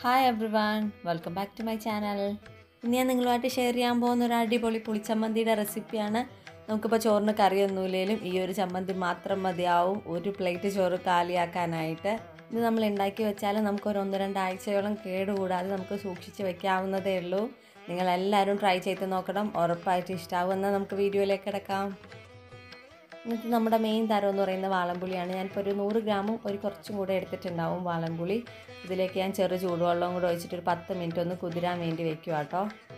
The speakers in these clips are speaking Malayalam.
hi everyone welcome back to my channel ഇന്ന് ഞാൻ നിങ്ങളുമായിട്ട് ഷെയർ ചെയ്യാൻ പോകുന്ന ഒരു അടിപൊളി പുളിച്ചമ്മന്തിയുടെ റെസിപ്പിയാണ് നമുക്കിപ്പോൾ ചോറിന് കറിയൊന്നുമില്ലെങ്കിലും ഈ ഒരു ചമ്മന്തി മാത്രം മതിയാവും ഒരു പ്ലേറ്റ് ചോറ് കാലിയാക്കാനായിട്ട് ഇത് നമ്മൾ ഉണ്ടാക്കി വെച്ചാൽ നമുക്ക് ഒരു ഒന്ന് രണ്ടാഴ്ചയോളം കേടുകൂടാതെ നമുക്ക് സൂക്ഷിച്ച് വെക്കാവുന്നതേ ഉള്ളൂ നിങ്ങളെല്ലാവരും ട്രൈ ചെയ്ത് നോക്കണം ഉറപ്പായിട്ട് ഇഷ്ടമാവുമെന്ന് നമുക്ക് വീഡിയോയിലേക്ക് കിടക്കാം എന്നിട്ട് നമ്മുടെ മെയിൻ തരം എന്ന് പറയുന്നത് വാളംപുളിയാണ് ഞാനിപ്പോൾ ഒരു നൂറ് ഗ്രാമും ഒരു കുറച്ചും കൂടെ എടുത്തിട്ടുണ്ടാവും വാളംപുളി ഇതിലേക്ക് ഞാൻ ചെറു ചൂടുവെള്ളവും കൂടെ ഒഴിച്ചിട്ട് ഒരു പത്ത് മിനിറ്റ് ഒന്ന് കുതിരാൻ വേണ്ടി വെക്കുക കേട്ടോ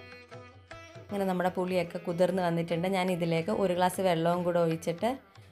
അങ്ങനെ നമ്മുടെ പുളിയൊക്കെ കുതിർന്ന് വന്നിട്ടുണ്ട് ഞാൻ ഇതിലേക്ക് ഒരു ഗ്ലാസ് വെള്ളവും കൂടെ ഒഴിച്ചിട്ട്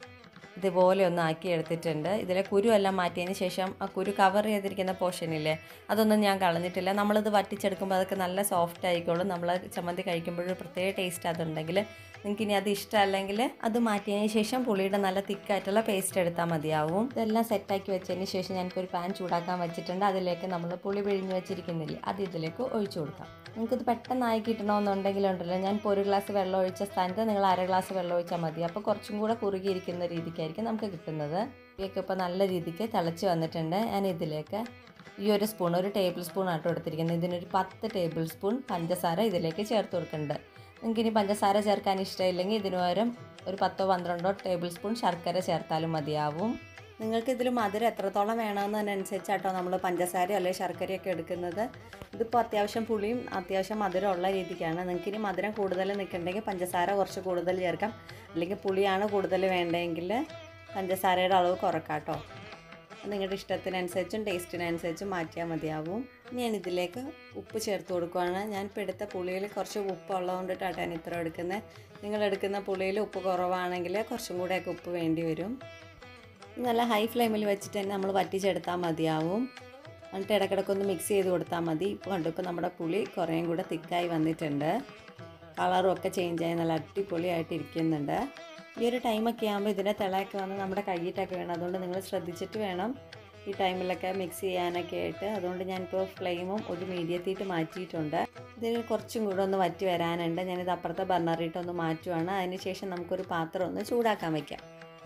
ഇതുപോലെ ഒന്ന് ആക്കി എടുത്തിട്ടുണ്ട് ഇതിലെ കുരു എല്ലാം മാറ്റിയതിന് ശേഷം ആ കുരു കവർ ചെയ്തിരിക്കുന്ന പോർഷനില്ലേ അതൊന്നും ഞാൻ കളഞ്ഞിട്ടില്ല നമ്മളിത് വറ്റിച്ചെടുക്കുമ്പോൾ അതൊക്കെ നല്ല സോഫ്റ്റ് ആയിക്കോളും നമ്മൾ ചമ്മന്തി കഴിക്കുമ്പോൾ ഒരു പ്രത്യേക ടേസ്റ്റ് അതുണ്ടെങ്കിൽ നിങ്ങൾക്ക് ഇനി അത് ഇഷ്ടമല്ലെങ്കിൽ അത് മാറ്റിയതിന് ശേഷം പുളിയുടെ നല്ല തിക്കായിട്ടുള്ള പേസ്റ്റ് എടുത്താൽ മതിയാവും ഇതെല്ലാം സെറ്റാക്കി വെച്ചതിന് ശേഷം ഞാനിപ്പോൾ ഒരു പാൻ ചൂടാക്കാൻ വെച്ചിട്ടുണ്ട് അതിലേക്ക് നമ്മൾ പുളി പിഴിഞ്ഞ് വെച്ചിരിക്കുന്നില്ലേ അത് ഇതിലേക്ക് ഒഴിച്ചു കൊടുക്കാം നിങ്ങൾക്കിത് പെട്ടെന്നായി കിട്ടണമെന്നുണ്ടെങ്കിലുണ്ടല്ലോ ഞാൻ ഇപ്പോൾ ഒരു ഗ്ലാസ് വെള്ളം ഒഴിച്ച സ്ഥാനത്ത് നിങ്ങൾ അര ഗ്ലാസ് വെള്ളം ഒഴിച്ചാൽ മതി അപ്പോൾ കുറച്ചും കൂടെ കുറുകിയിരിക്കുന്ന രീതിക്കായിരിക്കും നമുക്ക് കിട്ടുന്നത് ഇതൊക്കെ ഇപ്പോൾ നല്ല രീതിക്ക് തിളച്ച് വന്നിട്ടുണ്ട് ഞാൻ ഇതിലേക്ക് ഈ ഒരു സ്പൂൺ ഒരു ടേബിൾ സ്പൂൺ ആട്ടോ എടുത്തിരിക്കുന്നത് ഇതിനൊരു പത്ത് ടേബിൾ സ്പൂൺ പഞ്ചസാര ഇതിലേക്ക് ചേർത്ത് കൊടുക്കുന്നുണ്ട് നിങ്ങൾക്ക് ഇനി പഞ്ചസാര ചേർക്കാൻ ഇഷ്ടമില്ലെങ്കിൽ ഇതിന് പകരം ഒരു പത്തോ പന്ത്രണ്ടോ ടേബിൾ സ്പൂൺ ശർക്കര ചേർത്താലും മതിയാവും നിങ്ങൾക്ക് ഇതിൽ മധുരം എത്രത്തോളം വേണമെന്നതിനനുസരിച്ചാട്ടോ നമ്മൾ പഞ്ചസാരയോ അല്ലെങ്കിൽ ശർക്കരയൊക്കെ എടുക്കുന്നത് ഇതിപ്പോൾ അത്യാവശ്യം പുളിയും അത്യാവശ്യം മധുരം ഉള്ള രീതിക്കാണ് നിങ്ങൾക്ക് ഇനി മധുരം കൂടുതൽ നിൽക്കുന്നുണ്ടെങ്കിൽ പഞ്ചസാര കുറച്ച് കൂടുതൽ ചേർക്കാം അല്ലെങ്കിൽ പുളിയാണ് കൂടുതൽ വേണ്ടതെങ്കിൽ പഞ്ചസാരയുടെ അളവ് കുറക്കാം കേട്ടോ നിങ്ങളുടെ ഇഷ്ടത്തിനനുസരിച്ചും ടേസ്റ്റിനനുസരിച്ചും മാറ്റിയാൽ മതിയാവും ഞാൻ ഇതിലേക്ക് ഉപ്പ് ചേർത്ത് കൊടുക്കുകയാണ് ഞാൻ ഇപ്പോൾ എടുത്ത പുളിയിൽ കുറച്ച് ഉപ്പ് ഉള്ളതുകൊണ്ടിട്ടാണ് ഞാൻ ഇത്ര എടുക്കുന്നത് നിങ്ങൾ എടുക്കുന്ന പുളിയിൽ ഉപ്പ് കുറവാണെങ്കിൽ കുറച്ചും കൂടെയൊക്കെ ഉപ്പ് വേണ്ടി വരും നല്ല ഹൈ ഫ്ലെയിമിൽ വെച്ചിട്ട് തന്നെ നമ്മൾ വറ്റിച്ചെടുത്താൽ മതിയാവും എന്നിട്ട് ഇടയ്ക്കിടയ്ക്കൊന്ന് മിക്സ് ചെയ്ത് കൊടുത്താൽ മതി ഇപ്പോൾ കണ്ടു ഇപ്പോൾ നമ്മുടെ പുളി കുറേയും കൂടെ തിക്കായി വന്നിട്ടുണ്ട് കളറും ഒക്കെ ചേഞ്ച് ആയി നല്ല അടിപൊളിയായിട്ട് ഇരിക്കുന്നുണ്ട് ഈ ഒരു ടൈമൊക്കെ ആകുമ്പോൾ ഇതിൻ്റെ തിളയൊക്കെ വന്ന് നമ്മുടെ കൈയിട്ടൊക്കെ വേണം അതുകൊണ്ട് നിങ്ങൾ ശ്രദ്ധിച്ചിട്ട് വേണം ഈ ടൈമിലൊക്കെ മിക്സ് ചെയ്യാനൊക്കെ ആയിട്ട് അതുകൊണ്ട് ഞാനിപ്പോൾ ഫ്ലെയിമും ഒരു മീഡിയത്തിയിട്ട് മാറ്റിയിട്ടുണ്ട് ഇതിൽ കുറച്ചും കൂടെ ഒന്ന് വറ്റി വരാനുണ്ട് ഞാനിത് അപ്പുറത്തെ ബർണറിയിട്ടൊന്ന് മാറ്റുവാണ് അതിന് ശേഷം നമുക്കൊരു പാത്രം ഒന്ന് ചൂടാക്കാൻ വയ്ക്കാം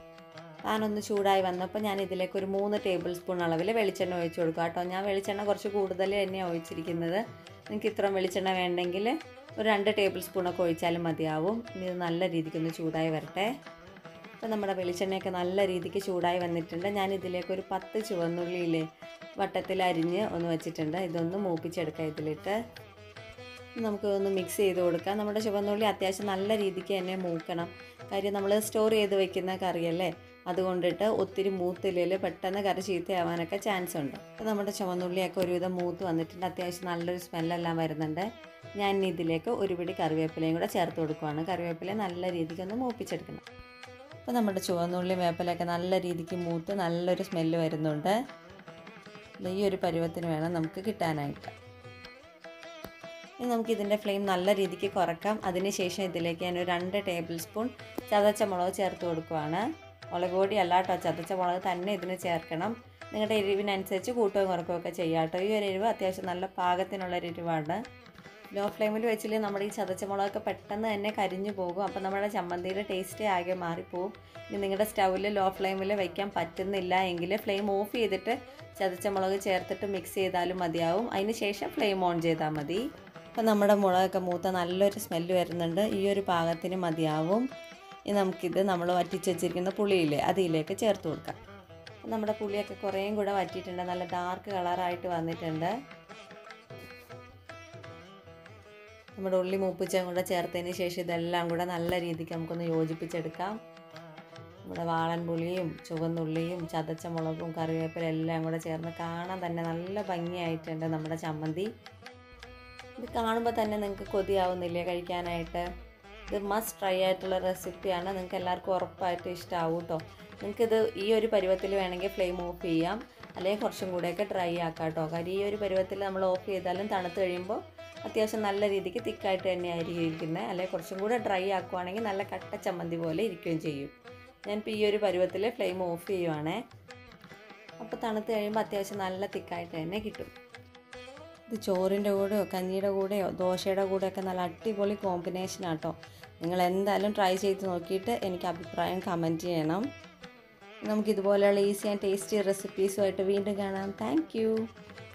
പാനൊന്ന് ചൂടായി വന്നപ്പോൾ ഞാൻ ഇതിലേക്ക് ഒരു മൂന്ന് ടേബിൾ സ്പൂൺ അളവിൽ വെളിച്ചെണ്ണ ഒഴിച്ച് കൊടുക്കുക കേട്ടോ ഞാൻ വെളിച്ചെണ്ണ കുറച്ച് കൂടുതൽ തന്നെയാണ് ഒഴിച്ചിരിക്കുന്നത് നിങ്ങൾക്ക് ഇത്രയും വെളിച്ചെണ്ണ വേണ്ടെങ്കിൽ ഒരു രണ്ട് ടേബിൾ സ്പൂണൊക്കെ ഒഴിച്ചാലും മതിയാവും ഇനി ഇത് നല്ല രീതിക്കൊന്ന് ചൂടായി വരട്ടെ അപ്പോൾ നമ്മുടെ വെളിച്ചെണ്ണയൊക്കെ നല്ല രീതിക്ക് ചൂടായി വന്നിട്ടുണ്ട് ഞാൻ ഇതിലേക്ക് ഒരു പത്ത് ചുവന്നുള്ളിയില്ലേ വട്ടത്തിൽ അരിഞ്ഞ് ഒന്ന് വെച്ചിട്ടുണ്ട് ഇതൊന്ന് മൂപ്പിച്ചെടുക്കാം ഇതിലിട്ട് നമുക്ക് ഒന്ന് മിക്സ് ചെയ്ത് കൊടുക്കാം നമ്മുടെ ചുവന്നുള്ളി അത്യാവശ്യം നല്ല രീതിക്ക് തന്നെ മൂക്കണം കാര്യം നമ്മൾ സ്റ്റോർ ചെയ്ത് വെക്കുന്ന കറിയല്ലേ അതുകൊണ്ടിട്ട് ഒത്തിരി മൂത്തില്ലേൽ പെട്ടെന്ന് കറി ചീത്തയാവാനൊക്കെ ചാൻസ് ഉണ്ട് അപ്പോൾ നമ്മുടെ ചുവന്നുള്ളിയൊക്കെ ഒരുവിധം മൂത്ത് വന്നിട്ടുണ്ട് അത്യാവശ്യം നല്ലൊരു സ്മെല്ലെല്ലാം വരുന്നുണ്ട് ഞാൻ ഇനി ഇതിലേക്ക് ഒരു പിടി കറിവേപ്പിലയും കൂടെ ചേർത്ത് കൊടുക്കുവാണ് കറിവേപ്പില നല്ല രീതിക്ക് ഒന്ന് മൂപ്പിച്ചെടുക്കണം അപ്പോൾ നമ്മുടെ ചുവന്നുള്ളി വേപ്പിലയൊക്കെ നല്ല രീതിക്ക് മൂത്ത് നല്ലൊരു സ്മെല്ല് വരുന്നുണ്ട് ഈ ഒരു പരുവത്തിന് വേണം നമുക്ക് കിട്ടാനായിട്ട് ഇനി നമുക്ക് ഇതിൻ്റെ ഫ്ലെയിം നല്ല രീതിക്ക് കുറക്കാം അതിനുശേഷം ഇതിലേക്ക് ഞാൻ ഒരു രണ്ട് ടേബിൾ സ്പൂൺ ചതച്ച മുളക് ചേർത്ത് കൊടുക്കുവാണ് മുളക് പൊടി അല്ല കേട്ടോ ചതച്ച മുളക് തന്നെ ഇതിന് ചേർക്കണം നിങ്ങളുടെ എരിവിനനുസരിച്ച് കൂട്ടുകയും കുറക്കുകയൊക്കെ ചെയ്യാം കേട്ടോ ഈ ഒരു എരിവ് അത്യാവശ്യം നല്ല പാകത്തിനുള്ള ഒരു എരിവാണ് ലോ ഫ്ലെയിമിൽ വെച്ചില്ലെങ്കിൽ നമ്മുടെ ഈ ചതച്ച മുളകൊക്കെ പെട്ടെന്ന് തന്നെ കരിഞ്ഞു പോകും അപ്പോൾ നമ്മുടെ ചമ്മന്തിയുടെ ടേസ്റ്റ് ആകെ മാറിപ്പോവും ഇനി നിങ്ങളുടെ സ്റ്റൗവിൽ ലോ ഫ്ലെയിമിൽ വയ്ക്കാൻ പറ്റുന്നില്ല എങ്കിൽ ഫ്ലെയിം ഓഫ് ചെയ്തിട്ട് ചതച്ച മുളക് ചേർത്തിട്ട് മിക്സ് ചെയ്താലും മതിയാവും അതിന് ശേഷം ഫ്ലെയിം ഓൺ ചെയ്താൽ മതി അപ്പോൾ നമ്മുടെ മുളകൊക്കെ മൂത്ത നല്ലൊരു സ്മെല്ല് വരുന്നുണ്ട് ഈ ഒരു പാകത്തിന് മതിയാവും ഇനി നമുക്കിത് നമ്മൾ വറ്റിച്ച് വെച്ചിരിക്കുന്ന പുളിയില്ലേ അതിലേക്ക് ചേർത്ത് കൊടുക്കാം നമ്മുടെ പുളിയൊക്കെ കുറേയും കൂടെ വറ്റിയിട്ടുണ്ട് നല്ല ഡാർക്ക് കളറായിട്ട് വന്നിട്ടുണ്ട് നമ്മുടെ ഉള്ളി മൂപ്പിച്ചും കൂടെ ചേർത്തതിന് ശേഷം ഇതെല്ലാം കൂടെ നല്ല രീതിക്ക് നമുക്കൊന്ന് യോജിപ്പിച്ചെടുക്കാം നമ്മുടെ വാളൻ പുളിയും ചുവന്നുള്ളിയും ചതച്ച മുളകും കറിവേപ്പില എല്ലാം കൂടെ ചേർന്ന് കാണാൻ തന്നെ നല്ല ഭംഗിയായിട്ടുണ്ട് നമ്മുടെ ചമ്മന്തി ഇത് കാണുമ്പോൾ തന്നെ നിങ്ങൾക്ക് കൊതിയാവുന്നില്ലേ കഴിക്കാനായിട്ട് ഇത് മസ്റ്റ് ട്രൈ ആയിട്ടുള്ള റെസിപ്പിയാണ് നിങ്ങൾക്ക് എല്ലാവർക്കും ഉറപ്പായിട്ട് ഇഷ്ടമാവും കേട്ടോ നിങ്ങൾക്കിത് ഈ ഒരു പരുവത്തിൽ വേണമെങ്കിൽ ഫ്ലെയിം ഓഫ് ചെയ്യാം അല്ലെങ്കിൽ കുറച്ചും കൂടെയൊക്കെ ഡ്രൈ ആക്കാം കേട്ടോ കാര്യം ഈ ഒരു പരുവത്തിൽ നമ്മൾ ഓഫ് ചെയ്താലും തണുത്ത് കഴിയുമ്പോൾ അത്യാവശ്യം നല്ല രീതിക്ക് തിക്കായിട്ട് തന്നെ ആയിരിക്കും ഇരിക്കുന്നത് അല്ലെങ്കിൽ കുറച്ചും കൂടെ ഡ്രൈ ആക്കുവാണെങ്കിൽ നല്ല കട്ട ചമ്മന്തി പോലെ ഇരിക്കുകയും ചെയ്യും ഞാനിപ്പോൾ ഈ ഒരു പരുവത്തിൽ ഫ്ലെയിം ഓഫ് ചെയ്യുവാണേ അപ്പോൾ തണുത്ത് കഴിയുമ്പോൾ അത്യാവശ്യം നല്ല തിക്കായിട്ട് തന്നെ കിട്ടും ഇത് ചോറിൻ്റെ കൂടെയോ കഞ്ഞിയുടെ കൂടെയോ ദോശയുടെ കൂടെയൊക്കെ നല്ല അടിപൊളി കോമ്പിനേഷനാണ് കേട്ടോ നിങ്ങൾ എന്തായാലും ട്രൈ ചെയ്ത് നോക്കിയിട്ട് എനിക്ക് അഭിപ്രായം കമൻറ്റ് ചെയ്യണം നമുക്ക് ഇതുപോലെയുള്ള ഈസി ആൻഡ് ടേസ്റ്റി റെസിപ്പീസുമായിട്ട് വീണ്ടും കാണാം താങ്ക്